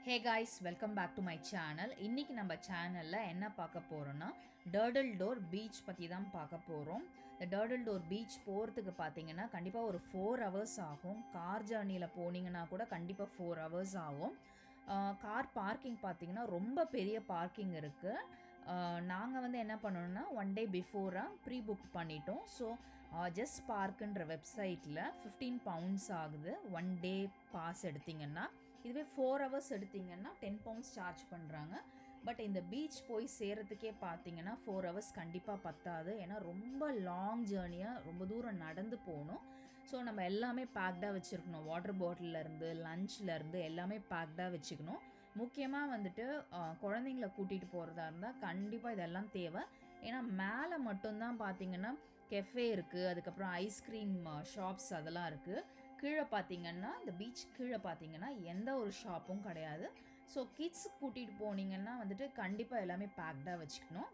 hey guys welcome back to my channel இன்னைக்கு நம்ம சேனலில் என்ன பார்க்க போகிறோன்னா டர்டில் டோர் பீச் பற்றி தான் பார்க்க போகிறோம் இந்த டர்டில் டோர் பீச் போகிறதுக்கு பார்த்தீங்கன்னா கண்டிப்பாக ஒரு ஃபோர் ஹவர்ஸ் ஆகும் கார் ஜர்னியில் போனீங்கன்னா கூட கண்டிப்பாக ஃபோர் ஹவர்ஸ் ஆகும் கார் பார்க்கிங் பார்த்தீங்கன்னா ரொம்ப பெரிய பார்க்கிங் இருக்குது நாங்கள் வந்து என்ன பண்ணோம்னா ஒன் டே பிஃபோராக ப்ரீ புக் பண்ணிட்டோம் ஸோ ஜஸ்ட் பார்க்குன்ற வெப்சைட்டில் ஃபிஃப்டீன் பவுண்ட்ஸ் ஆகுது ஒன் டே பாஸ் எடுத்தீங்கன்னா இதுவே ஃபோர் ஹவர்ஸ் எடுத்தீங்கன்னா டென் பவுண்ட்ஸ் சார்ஜ் பண்ணுறாங்க பட் இந்த பீச் போய் சேரத்துக்கே பார்த்தீங்கன்னா ஃபோர் ஹவர்ஸ் கண்டிப்பாக பத்தாது ஏன்னா ரொம்ப லாங் ஜேர்னியாக ரொம்ப தூரம் நடந்து போகணும் ஸோ நம்ம எல்லாமே பேக்டாக வச்சுருக்கணும் வாட்டர் பாட்டிலேருந்து லஞ்ச்லேருந்து எல்லாமே பேக்டாக வச்சுக்கணும் முக்கியமாக வந்துட்டு குழந்தைங்கள கூட்டிகிட்டு போகிறதா இருந்தால் கண்டிப்பாக இதெல்லாம் தேவை ஏன்னா மேலே மட்டும்தான் பார்த்தீங்கன்னா கெஃபே இருக்குது அதுக்கப்புறம் ஐஸ்கிரீம் ஷாப்ஸ் அதெல்லாம் இருக்குது கீழே பார்த்தீங்கன்னா இந்த பீச் கீழே பார்த்தீங்கன்னா எந்த ஒரு ஷாப்பும் கிடையாது ஸோ கிட்ஸ் கூட்டிகிட்டு போனீங்கன்னா வந்துட்டு கண்டிப்பாக எல்லாமே பேக்டாக வச்சுக்கணும்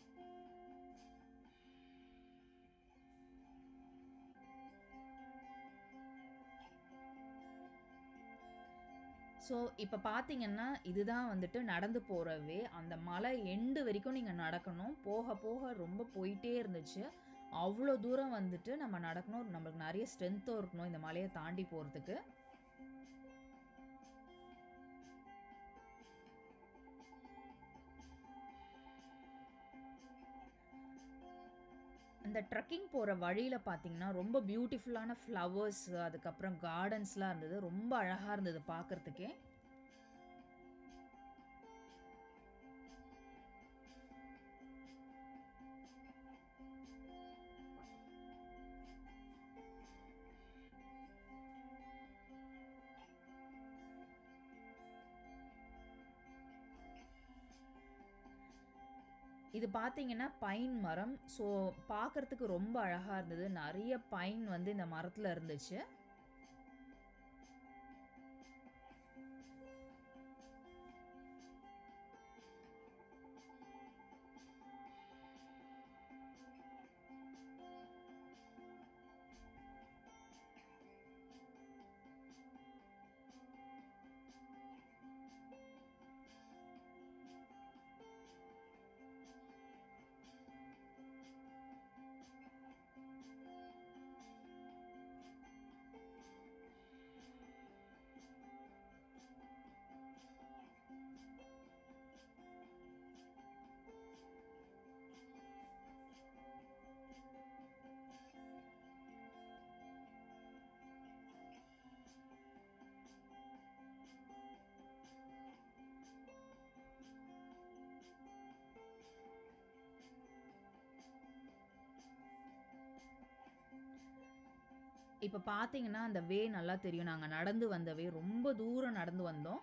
ஸோ இப்போ பார்த்தீங்கன்னா இதுதான் வந்துட்டு நடந்து போகிறவே அந்த மலை எண்டு வரைக்கும் நீங்கள் நடக்கணும் போக போக ரொம்ப போயிட்டே இருந்துச்சு அவ்வளோ தூரம் வந்துட்டு நம்ம நடக்கணும் நம்மளுக்கு நிறைய ஸ்ட்ரென்த்தும் இருக்கணும் இந்த மலையை தாண்டி போகிறதுக்கு அந்த ட்ரக்கிங் போகிற வழியில் பார்த்தீங்கன்னா ரொம்ப பியூட்டிஃபுல்லான ஃப்ளவர்ஸ் அதுக்கப்புறம் கார்டன்ஸ்லாம் இருந்தது ரொம்ப அழகாக இருந்தது பார்க்குறதுக்கே இது பார்த்தீங்கன்னா பைன் மரம் ஸோ பார்க்குறதுக்கு ரொம்ப அழகாக இருந்தது நிறைய பைன் வந்து இந்த மரத்தில் இருந்துச்சு இப்போ பார்த்தீங்கன்னா அந்த வே நல்லா தெரியும் நாங்கள் நடந்து வந்த வே ரொம்ப தூரம் நடந்து வந்தோம்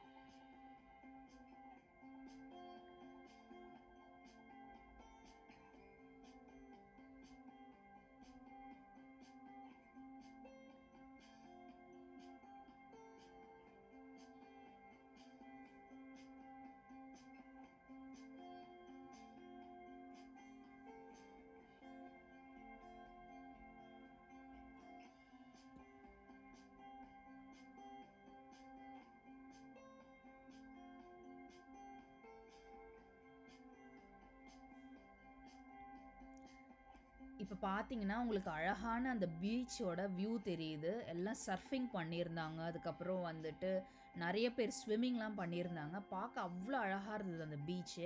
இப்போ பார்த்தீங்கன்னா உங்களுக்கு அழகான அந்த பீச்சோட வியூ தெரியுது எல்லாம் சர்ஃபிங் பண்ணியிருந்தாங்க அதுக்கப்புறம் வந்துட்டு நிறைய பேர் ஸ்விம்மிங்லாம் பண்ணியிருந்தாங்க பார்க்க அவ்வளோ அழகாக இருந்தது அந்த பீச்சு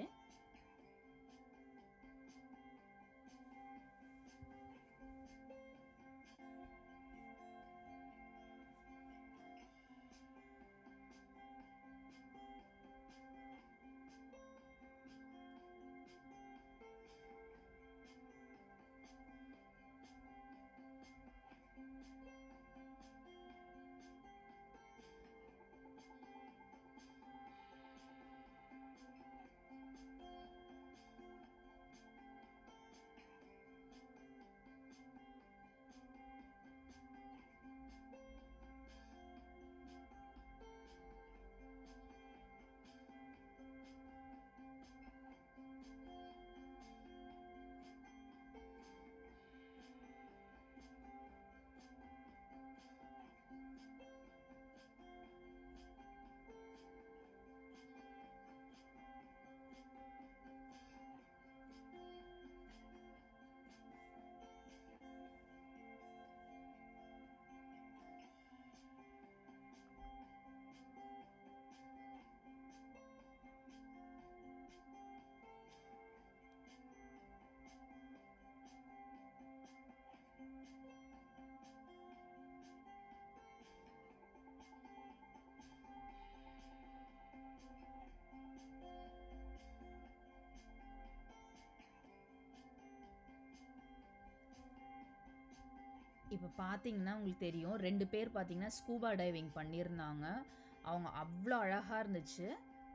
இப்போ பார்த்தீங்கன்னா உங்களுக்கு தெரியும் ரெண்டு பேர் பார்த்தீங்கன்னா ஸ்கூபா டைவிங் பண்ணியிருந்தாங்க அவங்க அவ்வளோ அழகாக இருந்துச்சு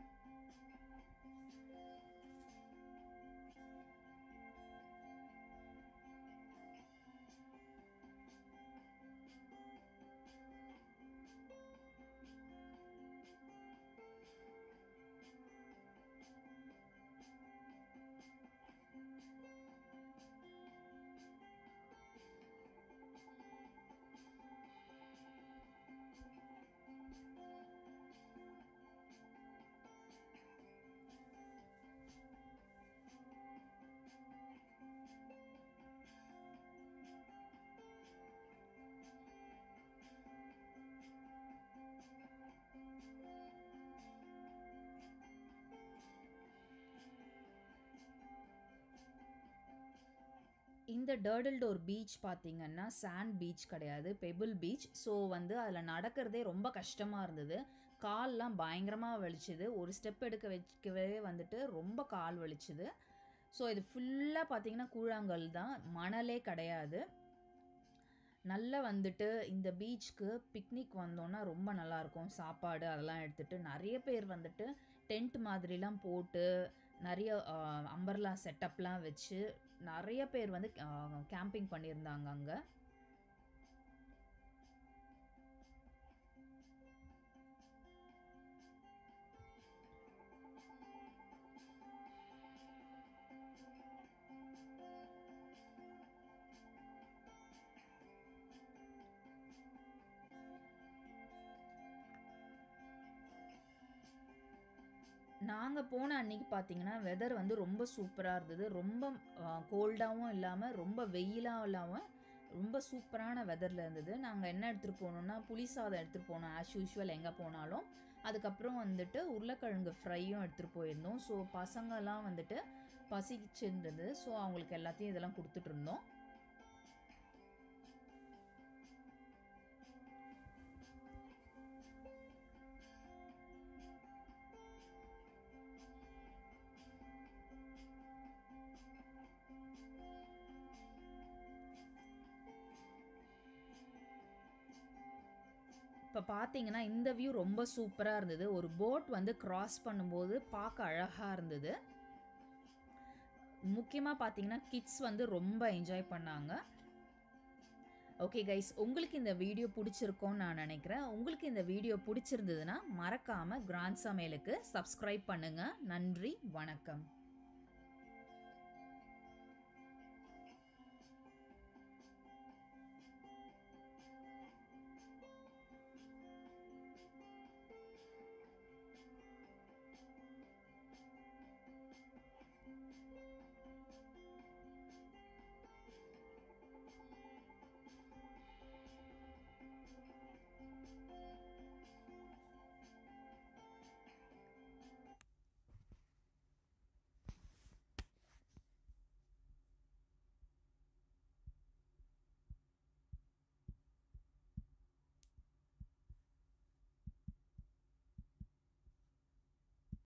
இந்த டர்டில் டோர் பீச் பார்த்தீங்கன்னா சாண்ட் பீச் கிடையாது பெபிள் பீச் ஸோ வந்து அதில் நடக்கிறதே ரொம்ப கஷ்டமாக இருந்தது கால்லாம் பயங்கரமாக வலிச்சுது ஒரு ஸ்டெப் எடுக்க வைக்கவே வந்துட்டு ரொம்ப கால் வலிச்சுது ஸோ இது ஃபுல்லாக பார்த்தீங்கன்னா கூழாங்கல் தான் மணலே கிடையாது நல்லா வந்துட்டு இந்த பீச்சுக்கு பிக்னிக் வந்தோன்னா ரொம்ப நல்லாயிருக்கும் சாப்பாடு அதெல்லாம் எடுத்துகிட்டு நிறைய பேர் வந்துட்டு டென்ட் மாதிரிலாம் போட்டு நிறைய அம்பர்லா செட்டப்லாம் வச்சு நிறைய பேர் வந்து கேம்பிங் பண்ணியிருந்தாங்க அங்கே நாங்கள் போன அன்னைக்கு பார்த்தீங்கன்னா வெதர் வந்து ரொம்ப சூப்பராக இருந்தது ரொம்ப கோல்டாகவும் இல்லாமல் ரொம்ப வெயிலாக இல்லாமல் ரொம்ப சூப்பரான வெதரில் இருந்தது நாங்கள் என்ன எடுத்துகிட்டு போனோம்னா புளி சாதம் எடுத்துகிட்டு போனோம் ஆஸ் யூஷுவல் எங்கே போனாலும் அதுக்கப்புறம் வந்துட்டு உருளைக்கிழங்கு ஃப்ரையும் எடுத்துகிட்டு போயிருந்தோம் ஸோ பசங்கள்லாம் வந்துட்டு பசிச்சிருந்தது ஸோ அவங்களுக்கு எல்லாத்தையும் இதெல்லாம் கொடுத்துட்டு இருந்தோம் இப்போ பார்த்தீங்கன்னா இந்த வியூ ரொம்ப சூப்பராக இருந்தது ஒரு போட் வந்து கிராஸ் பண்ணும்போது பார்க்க அழகாக இருந்தது முக்கியமாக பார்த்தீங்கன்னா கிட்ஸ் வந்து ரொம்ப என்ஜாய் பண்ணாங்க ஓகே கைஸ் உங்களுக்கு இந்த வீடியோ பிடிச்சிருக்கோன்னு நான் நினைக்கிறேன் உங்களுக்கு இந்த வீடியோ பிடிச்சிருந்ததுன்னா மறக்காமல் கிராண்ட் சமையலுக்கு சப்ஸ்கிரைப் பண்ணுங்கள் நன்றி வணக்கம்